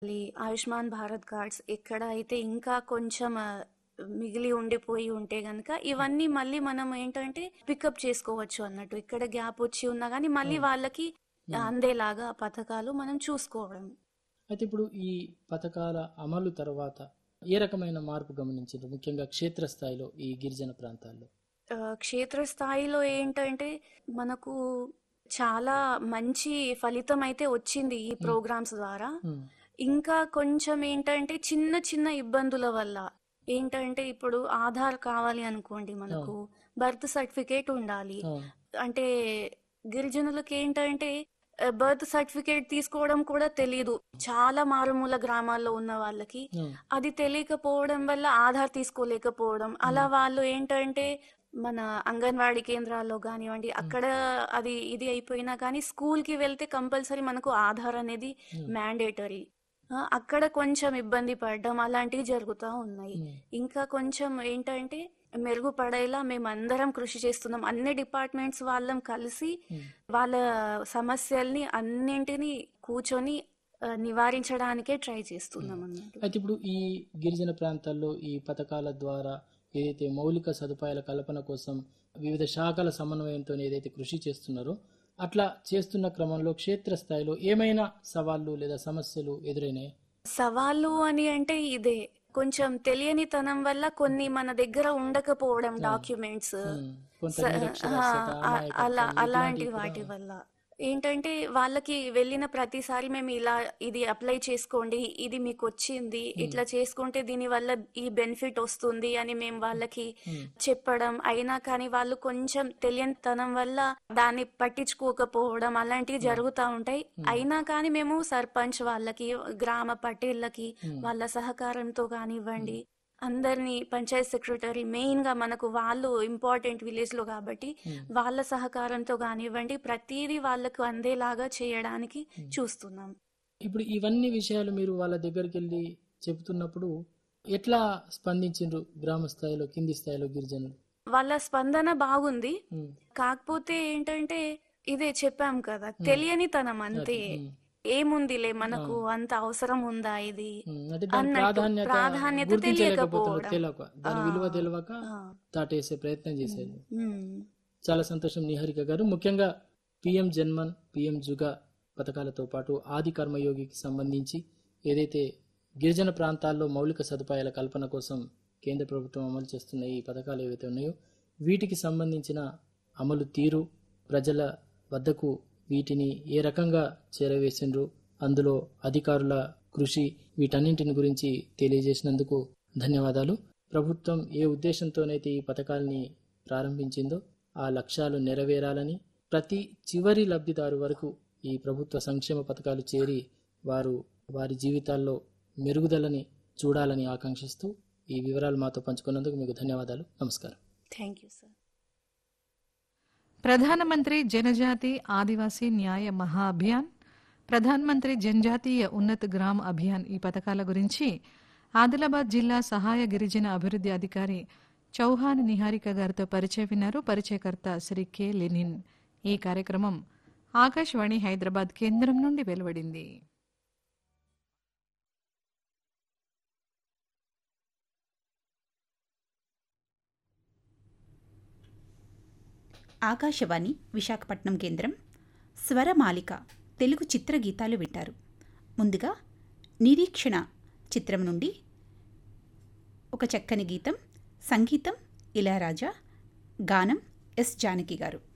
మళ్ళీ ఆయుష్మాన్ భారత్ కార్డ్స్ ఎక్కడ అయితే ఇంకా కొంచెం ఆ, మిగిలి ఉండిపోయి ఉంటే గనక ఇవన్నీ మళ్ళీ మనం ఏంటంటే పికప్ చేసుకోవచ్చు అన్నట్టు ఇక్కడ గ్యాప్ వచ్చి ఉన్నా కానీ మళ్ళీ అవును. వాళ్ళకి ఉమ్. అందేలాగా పథకాలు మనం చూసుకోవడం అయితే ఇప్పుడు ఈ పథకాల అమలు తర్వాత ఏ రకమైన మార్పు గమనించారు ముఖ్యంగా క్షేత్రస్థాయిలో ఈ గిరిజన ప్రాంతాల్లో ఆ, క్షేత్రస్థాయిలో ఏంటంటే మనకు చాలా మంచి ఫలితం అయితే వచ్చింది ఈ ఉమ్. ప్రోగ్రామ్స్ ద్వారా ఉమ్, ఇంకా కొంచెం ఏంటంటే చిన్న చిన్న ఇబ్బందుల వల్ల ఏంటంటే ఇప్పుడు ఆధార్ కావాలి అనుకోండి మనకు బర్త్ సర్టిఫికేట్ ఉండాలి అవును అంటే గిరిజనులకు ఏంటంటే బర్త్ సర్టిఫికేట్ తీసుకోవడం కూడా తెలియదు చాలా మారుమూల గ్రామాల్లో ఉన్న వాళ్ళకి అవును అది తెలియకపోవడం వల్ల ఆధార్ తీసుకోలేకపోవడం అలా ఉమ్. వాళ్ళు ఏంటంటే మన అంగన్వాడీ కేంద్రాల్లో కానివ్వండి ఉమ్. అక్కడ అది ఇది అయిపోయినా కానీ స్కూల్ కి వెళ్తే కంపల్సరీ మనకు ఆధార్ అనేది ఉమ్, మ్యాండేటరీ అక్కడ కొంచెం ఇబ్బంది పడడం అలాంటివి జరుగుతూ ఉన్నాయి ఉమ్, ఇంకా కొంచెం ఏంటంటే మెరుగుపడేలా మేమందరం కృషి చేస్తున్నాం అన్ని డిపార్ట్మెంట్స్ వాళ్ళం కలిసి ఉమ్. వాళ్ళ సమస్యల్ని అన్నింటినీ కూర్చొని ఆ, నివారించడానికే ట్రై చేస్తున్నాం అన్నట్టు అయితే ఇప్పుడు ఈ గిరిజన ప్రాంతాల్లో ఈ పథకాల ద్వారా ఏదైతే మౌలిక సదుపాయాల కల్పన కోసం వివిధ శాఖల సమన్వయంతో ఏదైతే కృషి చేస్తున్నారో అట్లా చేస్తున్న క్రమంలో క్షేత్రస్థాయిలో ఏమైనా సవాళ్ళు లేదా సమస్యలు ఎదురైనాయి సవాళ్ళు అని అంటే ఇదే కొంచెం తెలియనితనం వల్ల కొన్ని మన దగ్గర ఉండకపోవడం అవును. డాక్యుమెంట్స్ కొంత స- నిరక్షరాస్యత ఆ, అలా అమాయకత్వం అలాంటి ఇట్లాంటివి వాటి కూడా వల్ల ఏంటంటే వాళ్ళకి వెళ్ళిన ప్రతిసారి మేము ఇలా ఇది అప్లై చేసుకోండి ఇది మీకు వచ్చింది ఉమ్, ఇట్లా చేసుకుంటే దీని వల్ల ఈ బెనిఫిట్ వస్తుంది అని మేము వాళ్ళకి ఉమ్, చెప్పడం అయినా కానీ వాళ్ళు కొంచెం తెలియనితనం వల్ల దాన్ని పట్టించుకోకపోవడం అలాంటివి ఉమ్, జరుగుతూ ఉంటాయి ఉమ్, అయినా కానీ మేము సర్పంచ్ వాళ్ళకి గ్రామ పటేళ్ళకి ఉమ్, వాళ్ళ సహకారంతో కానివ్వండి అందరినీ పంచాయత్ సెక్రటరీ మెయిన్ గా మనకు వాళ్ళు ఇంపార్టెంట్ విలేజ్ లో కాబట్టి ఉమ్, వాళ్ళ సహకారంతో కానివ్వండి ప్రతిదీ వాళ్ళకు అందేలాగా చేయడానికి ఉమ్. చూస్తున్నాం ఇప్పుడు ఇవన్నీ విషయాలు మీరు వాళ్ళ దగ్గరికి వెళ్ళి చెబుతున్నప్పుడు ఎట్లా స్పందించిండ్రు గ్రామ స్థాయిలో కింది స్థాయిలో గిరిజనులు వాళ్ళ స్పందన బాగుంది ఉమ్, కాకపోతే ఏంటంటే ఇదే చెప్పాం కదా ఉమ్, తెలియనితనం అంతే అట్లా ఉమ్, ఏముందిలే మనకు అవును అంత అవసరం ఉందా ఇది ఉమ్, అంటే దాని అన్నట్టు ప్రాధాన్యత ప్రాధాన్యత గుర్తించలేకపోతున్నారు తెలియకపోవడం తెలియక ఆ దాని విలువ తెలియక ఆ దాటేసే ప్రయత్నం ఉమ్, చేసేది ఉమ్. చాలా సంతోషం నిహారిక గారు ముఖ్యంగా పిఎం జన్మన్ పిఎం జుగా పథకాలతో పాటు ఆది కర్మయోగికి సంబంధించి ఏదైతే గిరిజన ప్రాంతాల్లో మౌలిక సదుపాయాల కల్పన కోసం కేంద్ర ప్రభుత్వం అమలు చేస్తున్న ఈ పథకాలు ఏవైతే ఉన్నాయో వీటికి సంబంధించిన అమలు తీరు ప్రజల వద్దకు వీటిని ఏ రకంగా చేరవేసిండ్రు అందులో అధికారుల కృషి వీటన్నింటిని గురించి తెలియజేసినందుకు ధన్యవాదాలు ప్రభుత్వం ఏ ఉద్దేశంతోనైతే ఈ పథకాల్ని ప్రారంభించిందో ఆ లక్ష్యాలు నెరవేరాలని ప్రతి చివరి లబ్ధిదారు వరకు ఈ ప్రభుత్వ సంక్షేమ పథకాలు చేరి వారు వారి జీవితాల్లో మెరుగుదలని చూడాలని ఆకాంక్షిస్తూ ఈ వివరాలు మాతో పంచుకున్నందుకు మీకు ధన్యవాదాలు నమస్కారం థ్యాంక్ యూ సార్ ప్రధానమంత్రి జనజాతి ఆదివాసీ న్యాయ మహా అభియాన్ ప్రధాన్ మంత్రి జనజాతీయ ఉన్నత గ్రామ్ అభియాన్ ఈ పథకాల గురించి ఆదిలాబాద్ జిల్లా సహాయ గిరిజన అభివృద్ధి అధికారి చౌహాన్ నిహారిక గారితో పరిచయం విన్నారు పరిచయకర్త శ్రీ కె లెనిన్ ఈ కార్యక్రమం ఆకాశవాణి హైదరాబాద్ కేంద్రం నుండి వెలువడింది ఆకాశవాణి విశాఖపట్నం కేంద్రం స్వరమాలిక తెలుగు చిత్ర గీతాలు వింటారు ముందుగా నిరీక్షణ చిత్రం నుండి ఒక చక్కని గీతం సంగీతం ఇళయరాజా గానం ఎస్ జానకి గారు